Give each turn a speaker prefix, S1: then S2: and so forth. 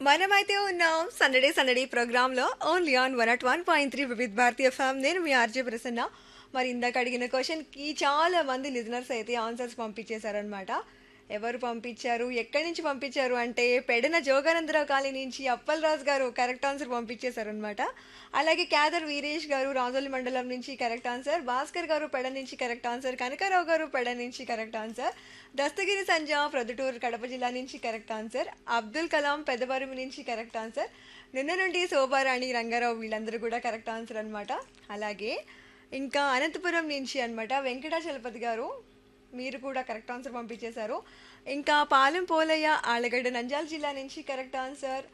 S1: మనమైతే ఉన్నాం సందడే సందడి ప్రోగ్రాంలో only on one at one point three Vividh Bharati FM నేను మీ ఆర్జే ప్రసన్న మరి ఇందాక అడిగిన క్వశ్చన్కి చాలా మంది లిజనర్స్ అయితే ఆన్సర్స్ పంపించేశారనమాట ఎవరు పంపించారు ఎక్కడి నుంచి పంపించారు అంటే పెడన జోగానందరావు కాలనీ నుంచి అప్పలరాజు గారు కరెక్ట్ ఆన్సర్ పంపించేశారనమాట అలాగే క్యాదర్ వీరేష్ గారు రాజోలి మండలం నుంచి కరెక్ట్ ఆన్సర్ భాస్కర్ గారు పెడ నుంచి కరెక్ట్ ఆన్సర్ కనకారావు గారు పెడ నుంచి కరెక్ట్ ఆన్సర్ దస్తగిరి సంజ ప్రొద్దుటూరు కడప జిల్లా నుంచి కరెక్ట్ ఆన్సర్ అబ్దుల్ కలాం పెద్దబరుమి నుంచి కరెక్ట్ ఆన్సర్ నిన్న నుండి శోభారాణి రంగారావు వీళ్ళందరూ కూడా కరెక్ట్ ఆన్సర్ అనమాట అలాగే ఇంకా అనంతపురం నుంచి అనమాట వెంకటాచలపతి గారు మీరు కూడా కరెక్ట్ ఆన్సర్ పంపించేశారు ఇంకా పాలెం పోలయ్య ఆలగడ్డ నంజాల్ జిల్లా నుంచి కరెక్ట్ ఆన్సర్